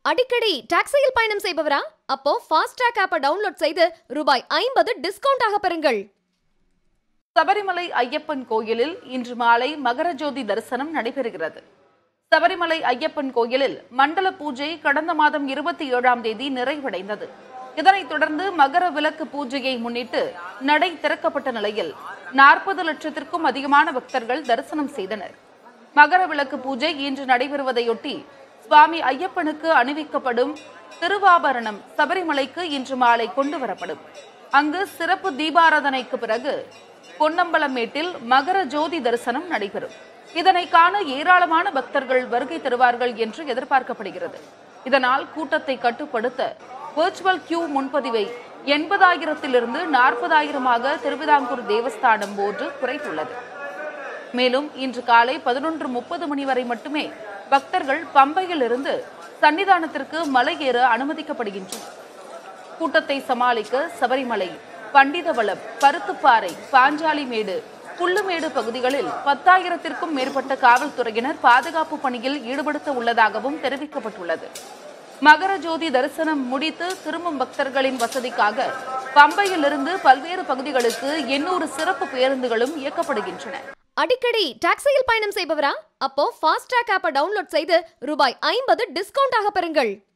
அடிக்கடி டாக்ஸியில் பயணம் செய்பவரா அப்போ ஃபாஸ்ட்ராக் ஆப்பை டவுன்லோட் செய்து ரூபாய் ஐம்பது டிஸ்கவுண்ட் ஆக பெறுங்கள் சபரிமலை ஐயப்பன் கோயிலில் இன்று மாலை மகரஜோதி தரிசனம் நடைபெறுகிறது சபரிமலை ஐயப்பன் கோயிலில் மண்டல பூஜை கடந்த மாதம் இருபத்தி ஏழாம் தேதி நிறைவடைந்தது இதனைத் தொடர்ந்து மகர விளக்கு பூஜையை முன்னிட்டு நடை திறக்கப்பட்ட நிலையில் நாற்பது லட்சத்திற்கும் அதிகமான பக்தர்கள் தரிசனம் செய்தனர் மகர விளக்கு பூஜை இன்று நடைபெறுவதையொட்டி சுவாமி ஐயப்பனுக்கு அணிவிக்கப்படும் திருவாபரணம் சபரிமலைக்கு இன்று மாலை கொண்டு வரப்படும் அங்கு சிறப்பு தீபாராதனைக்கு பிறகு பொன்னம்பலமேட்டில் மகர ஜோதி தரிசனம் நடைபெறும் இதனை காண ஏராளமான பக்தர்கள் வருகை தருவார்கள் என்று எதிர்பார்க்கப்படுகிறது இதனால் கூட்டத்தை கட்டுப்படுத்த விர்ச்சுவல் கியூ முன்பதிவை எண்பதாயிரத்திலிருந்து நாற்பதாயிரமாக திருவிதாங்கூர் தேவஸ்தானம் போர்டு குறைத்துள்ளது மேலும் இன்று காலை பதினொன்று முப்பது மணி வரை மட்டுமே பக்தர்கள் பம்பையில் இருந்து சன்னிதானத்திற்கு மலை ஏற அனுமதிக்கப்படுகின்றனர் கூட்டத்தை சமாளிக்க சபரிமலை பண்டிதவளம் பருத்துப்பாறை பாஞ்சாலிமேடு புல்லுமேடு பகுதிகளில் பத்தாயிரத்திற்கும் மேற்பட்ட காவல்துறையினர் பாதுகாப்பு பணியில் ஈடுபடுத்த உள்ளதாகவும் தெரிவிக்கப்பட்டுள்ளது மகர ஜோதி தரிசனம் முடித்து திரும்பும் பக்தர்களின் வசதிக்காக பம்பையிலிருந்து பல்வேறு பகுதிகளுக்கு எண்ணூறு சிறப்பு பேருந்துகளும் இயக்கப்படுகின்றன அடிக்கடி டாக்ஸியில் பயணம் செய்பவரா அப்போ ஃபாஸ்ட்ராக் ஆப்பை டவுன்லோட் செய்து ரூபாய் ஐம்பது டிஸ்கவுண்ட் ஆக பெறுங்கள்